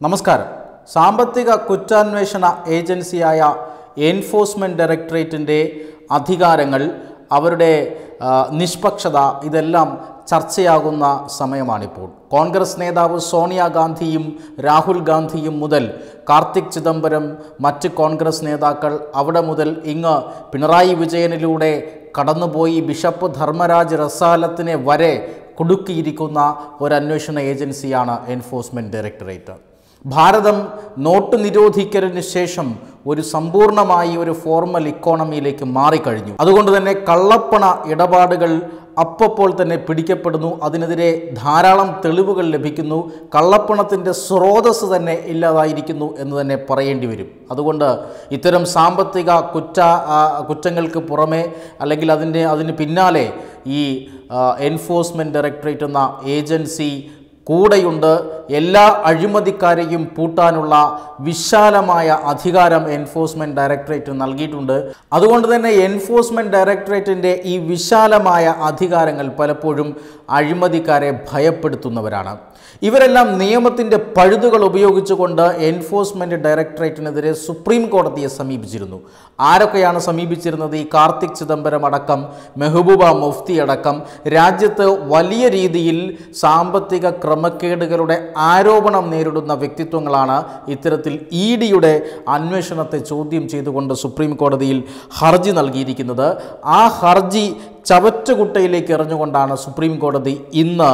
നമസ്കാരം സാമ്പത്തിക കുറ്റാന്വേഷണ ഏജൻസിയായ എൻഫോഴ്സ്മെൻറ്റ് ഡയറക്ടറേറ്റിൻ്റെ അധികാരങ്ങൾ അവരുടെ ആ, നിഷ്പക്ഷത ഇതെല്ലാം ചർച്ചയാകുന്ന സമയമാണിപ്പോൾ കോൺഗ്രസ് നേതാവ് സോണിയാഗാന്ധിയും രാഹുൽ ഗാന്ധിയും മുതൽ കാർത്തിക് ചിദംബരം മറ്റ് കോൺഗ്രസ് നേതാക്കൾ അവിടെ മുതൽ ഇങ്ങ് പിണറായി വിജയനിലൂടെ കടന്നുപോയി ബിഷപ്പ് ധർമ്മരാജ് റസാലത്തിനെ വരെ കുടുക്കിയിരിക്കുന്ന ഒരു അന്വേഷണ ഏജൻസിയാണ് എൻഫോഴ്സ്മെൻറ്റ് ഡയറക്ടറേറ്റ് ഭാരതം നോട്ട് നിരോധിക്കലിന് ശേഷം ഒരു സമ്പൂർണ്ണമായി ഒരു ഫോർമൽ ഇക്കോണമിയിലേക്ക് മാറിക്കഴിഞ്ഞു അതുകൊണ്ട് തന്നെ കള്ളപ്പണ ഇടപാടുകൾ അപ്പോൾ തന്നെ പിടിക്കപ്പെടുന്നു അതിനെതിരെ ധാരാളം തെളിവുകൾ ലഭിക്കുന്നു കള്ളപ്പണത്തിൻ്റെ സ്രോതസ് തന്നെ ഇല്ലാതായിരിക്കുന്നു എന്ന് തന്നെ പറയേണ്ടി വരും അതുകൊണ്ട് ഇത്തരം സാമ്പത്തിക കുറ്റ ആ, കുറ്റങ്ങൾക്ക് പുറമെ അല്ലെങ്കിൽ അതിൻ്റെ അതിന് പിന്നാലെ ഈ എൻഫോഴ്സ്മെൻറ്റ് ഡയറക്ടറേറ്റ് എന്ന ഏജൻസി കൂടെയുണ്ട് എല്ലാ അഴിമതിക്കാരെയും പൂട്ടാനുള്ള വിശാലമായ അധികാരം എൻഫോഴ്സ്മെൻറ്റ് ഡയറക്ടറേറ്റ് നൽകിയിട്ടുണ്ട് അതുകൊണ്ട് തന്നെ എൻഫോഴ്സ്മെൻറ്റ് ഡയറക്ടറേറ്റിൻ്റെ ഈ വിശാലമായ അധികാരങ്ങൾ പലപ്പോഴും അഴിമതിക്കാരെ ഭയപ്പെടുത്തുന്നവരാണ് ഇവരെല്ലാം നിയമത്തിൻ്റെ പഴുതുകൾ ഉപയോഗിച്ചുകൊണ്ട് എൻഫോഴ്സ്മെൻറ്റ് ഡയറക്ടറേറ്റിനെതിരെ സുപ്രീം കോടതിയെ സമീപിച്ചിരുന്നു ആരൊക്കെയാണ് സമീപിച്ചിരുന്നത് ഈ കാർത്തിക് ചിദംബരം അടക്കം മെഹബൂബ മുഫ്തി അടക്കം രാജ്യത്ത് വലിയ രീതിയിൽ സാമ്പത്തിക ക്രമക്കേടുകളുടെ ആരോപണം നേരിടുന്ന വ്യക്തിത്വങ്ങളാണ് ഇത്തരത്തിൽ ഇ ഡിയുടെ അന്വേഷണത്തെ ചോദ്യം ചെയ്തുകൊണ്ട് സുപ്രീം കോടതിയിൽ ഹർജി നൽകിയിരിക്കുന്നത് ആ ഹർജി ചവറ്റുകുട്ടയിലേക്ക് എറിഞ്ഞുകൊണ്ടാണ് സുപ്രീം കോടതി ഇന്ന്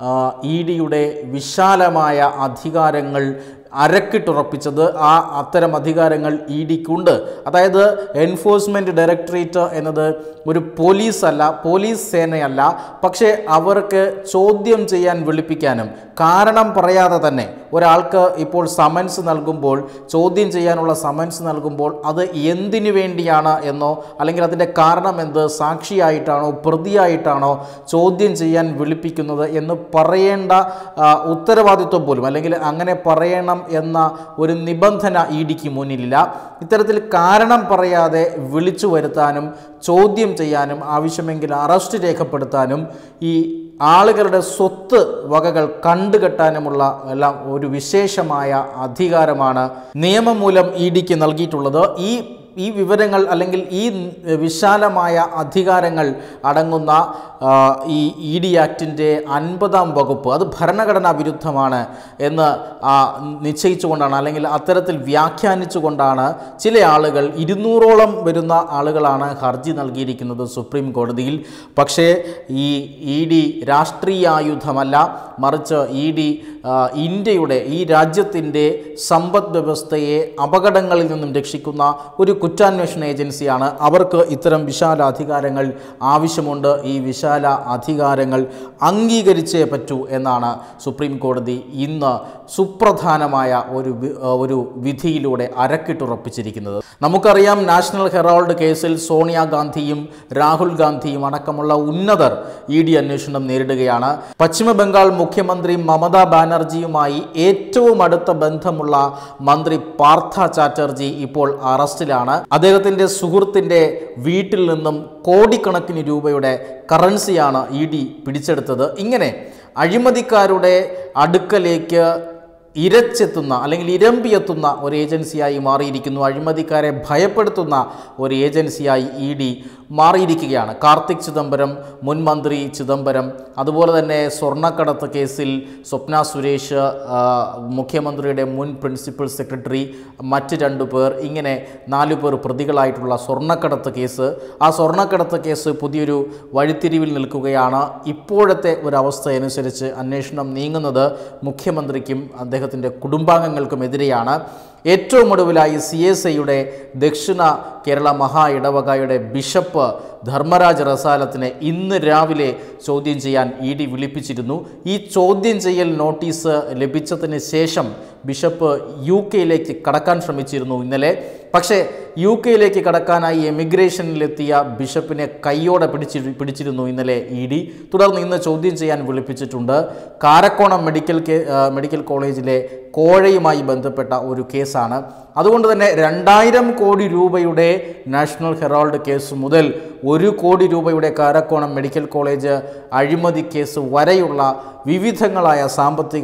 ഇ ഡിയുടെ വിശാലമായ അധികാരങ്ങൾ അരക്കിട്ടുറപ്പിച്ചത് ആ അത്തരം അധികാരങ്ങൾ ഇ ഡിക്കുണ്ട് അതായത് എൻഫോഴ്സ്മെൻറ്റ് ഡയറക്ടറേറ്റ് എന്നത് ഒരു പോലീസ് അല്ല പോലീസ് സേനയല്ല പക്ഷേ അവർക്ക് ചോദ്യം ചെയ്യാൻ വിളിപ്പിക്കാനും കാരണം പറയാതെ തന്നെ ഒരാൾക്ക് ഇപ്പോൾ സമൻസ് നൽകുമ്പോൾ ചോദ്യം ചെയ്യാനുള്ള സമൻസ് നൽകുമ്പോൾ അത് എന്തിനു വേണ്ടിയാണ് എന്നോ അല്ലെങ്കിൽ അതിൻ്റെ കാരണം എന്ത് സാക്ഷിയായിട്ടാണോ പ്രതിയായിട്ടാണോ ചോദ്യം ചെയ്യാൻ വിളിപ്പിക്കുന്നത് എന്ന് പറയേണ്ട ആ, ഉത്തരവാദിത്വം പോലും അല്ലെങ്കിൽ അങ്ങനെ പറയണം എന്ന ഒരു നിബന്ധന ഇ ഡിക്ക് മുന്നിലില്ല ഇത്തരത്തിൽ കാരണം പറയാതെ വിളിച്ചു വരുത്താനും ചോദ്യം ചെയ്യാനും ആവശ്യമെങ്കിൽ അറസ്റ്റ് രേഖപ്പെടുത്താനും ഈ ആളുകളുടെ സ്വത്ത് വകകൾ കണ്ടുകെട്ടാനുമുള്ള എല്ലാം ഒരു വിശേഷമായ അധികാരമാണ് നിയമം മൂലം ഇ ഡിക്ക് നൽകിയിട്ടുള്ളത് ഈ ഈ വിവരങ്ങൾ അല്ലെങ്കിൽ ഈ വിശാലമായ അധികാരങ്ങൾ അടങ്ങുന്ന ആ, ഈ ഇ ഡി ആക്ടിൻ്റെ അൻപതാം വകുപ്പ് അത് ഭരണഘടനാ വിരുദ്ധമാണ് എന്ന് ആ, നിശ്ചയിച്ചുകൊണ്ടാണ് അല്ലെങ്കിൽ അത്തരത്തിൽ വ്യാഖ്യാനിച്ചുകൊണ്ടാണ് ചില ആളുകൾ ഇരുന്നൂറോളം വരുന്ന ആളുകളാണ് ഹർജി നൽകിയിരിക്കുന്നത് സുപ്രീം കോടതിയിൽ പക്ഷേ ഈ ഇ ഡി രാഷ്ട്രീയായുധമല്ല മറിച്ച് ഇ ഡി ഇന്ത്യയുടെ ഈ രാജ്യത്തിൻ്റെ സമ്പദ് വ്യവസ്ഥയെ അപകടങ്ങളിൽ നിന്നും രക്ഷിക്കുന്ന ഒരു കുറ്റാന്വേഷണ ഏജൻസിയാണ് അവർക്ക് ഇത്തരം വിശാല അധികാരങ്ങൾ ആവശ്യമുണ്ട് ഈ വിശാല അധികാരങ്ങൾ അംഗീകരിച്ചേ പറ്റൂ എന്നാണ് സുപ്രീം കോടതി ഇന്ന് സുപ്രധാനമായ ഒരു വി- ഒരു വിധിയിലൂടെ അരക്കിട്ടുറപ്പിച്ചിരിക്കുന്നത് നമുക്കറിയാം നാഷണൽ ഹെറാൾഡ് കേസിൽ സോണിയാഗാന്ധിയും രാഹുൽ ഗാന്ധിയും അടക്കമുള്ള ഉന്നതർ ഇ ഡി അന്വേഷണം നേരിടുകയാണ് പശ്ചിമ ബംഗാൾ മുഖ്യമന്ത്രി മമതാ ബാനർജിയുമായി ഏറ്റവും അടുത്ത ബന്ധമുള്ള മന്ത്രി പാർത്ഥ ചാറ്റർജി ഇപ്പോൾ അറസ്റ്റിലാണ് അദ്ദേഹത്തിൻ്റെ സുഹൃത്തിൻ്റെ വീട്ടിൽ നിന്നും കോടിക്കണക്കിന് രൂപയുടെ കറൻസിയാണ് ഇ ഡി പിടിച്ചെടുത്തത് ഇങ്ങനെ അഴിമതിക്കാരുടെ അടുക്കലേക്ക് ഇരച്ചെത്തുന്ന അല്ലെങ്കിൽ ഇരമ്പിയെത്തുന്ന ഒരു ഏജൻസിയായി മാറിയിരിക്കുന്നു അഴിമതിക്കാരെ ഭയപ്പെടുത്തുന്ന ഒരു ഏജൻസിയായി ഇ ഡി മാറിയിരിക്കുകയാണ് കാർത്തിക് ചിദംബരം മുൻ മന്ത്രി ചിദംബരം അതുപോലെ തന്നെ സ്വർണ്ണക്കടത്ത് കേസിൽ സ്വപ്ന സുരേഷ് ആ, മുഖ്യമന്ത്രിയുടെ മുൻ പ്രിൻസിപ്പൽ സെക്രട്ടറി മറ്റ് രണ്ടു പേർ ഇങ്ങനെ നാലു പേർ പ്രതികളായിട്ടുള്ള സ്വർണ്ണക്കടത്ത് കേസ് ആ സ്വർണ്ണക്കടത്ത് കേസ് പുതിയൊരു വഴിത്തിരിവിൽ നിൽക്കുകയാണ് ഇപ്പോഴത്തെ ഒരവസ്ഥ അനുസരിച്ച് അന്വേഷണം നീങ്ങുന്നത് മുഖ്യമന്ത്രിക്കും അദ്ദേഹത്തിൻ്റെ കുടുംബാംഗങ്ങൾക്കുമെതിരെയാണ് ഏറ്റവും ഒടുവിലായി സി എസ് ഐയുടെ ദക്ഷിണ കേരള മഹാ ഇടവകയുടെ ബിഷപ്പ് ധർമ്മരാജ് റസാലത്തിനെ ഇന്ന് രാവിലെ ചോദ്യം ചെയ്യാൻ ഇ ഡി വിളിപ്പിച്ചിരുന്നു ഈ ചോദ്യം ചെയ്യൽ നോട്ടീസ് ലഭിച്ചതിന് ശേഷം ബിഷപ്പ് യു കെയിലേക്ക് കടക്കാൻ ശ്രമിച്ചിരുന്നു ഇന്നലെ പക്ഷേ യു കെയിലേക്ക് കടക്കാനായി എമിഗ്രേഷനിലെത്തിയ ബിഷപ്പിനെ കൈയോടെ പിടിച്ചി പിടിച്ചിരുന്നു ഇന്നലെ ഇ ഡി തുടർന്ന് ഇന്ന് ചോദ്യം ചെയ്യാൻ വിളിപ്പിച്ചിട്ടുണ്ട് കാരക്കോണം മെഡിക്കൽ കേ- ആ, മെഡിക്കൽ കോളേജിലെ കോഴയുമായി ബന്ധപ്പെട്ട ഒരു കേസാണ് അതുകൊണ്ട് തന്നെ രണ്ടായിരം കോടി രൂപയുടെ നാഷണൽ ഹെറാൾഡ് കേസ് മുതൽ ഒരു കോടി രൂപയുടെ കാരക്കോണം മെഡിക്കൽ കോളേജ് അഴിമതി കേസ് വരെയുള്ള വിവിധങ്ങളായ സാമ്പത്തിക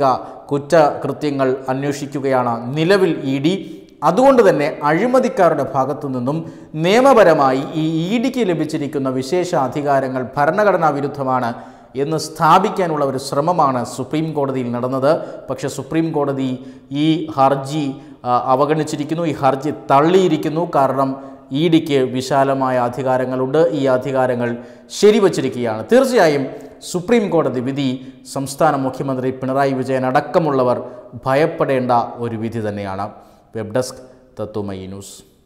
കുറ്റകൃത്യങ്ങൾ അന്വേഷിക്കുകയാണ് നിലവിൽ ഇ ഡി അതുകൊണ്ട് തന്നെ അഴിമതിക്കാരുടെ ഭാഗത്തു നിന്നും നിയമപരമായി ഈ ഇ ഡിക്ക് ലഭിച്ചിരിക്കുന്ന വിശേഷ അധികാരങ്ങൾ ഭരണഘടനാ വിരുദ്ധമാണ് എന്ന് സ്ഥാപിക്കാനുള്ള ഒരു ശ്രമമാണ് സുപ്രീം കോടതിയിൽ നടന്നത് പക്ഷേ സുപ്രീം കോടതി ഈ ഹർജി ആ, അവഗണിച്ചിരിക്കുന്നു ഈ ഹർജി തള്ളിയിരിക്കുന്നു കാരണം ഇ ഡിക്ക് വിശാലമായ അധികാരങ്ങളുണ്ട് ഈ അധികാരങ്ങൾ ശരിവച്ചിരിക്കുകയാണ് തീർച്ചയായും സുപ്രീം കോടതി വിധി സംസ്ഥാന മുഖ്യമന്ത്രി പിണറായി വിജയൻ അടക്കമുള്ളവർ ഭയപ്പെടേണ്ട ഒരു വിധി തന്നെയാണ് വെബ് ഡെസ്ക് തത്വമയി ന്യൂസ്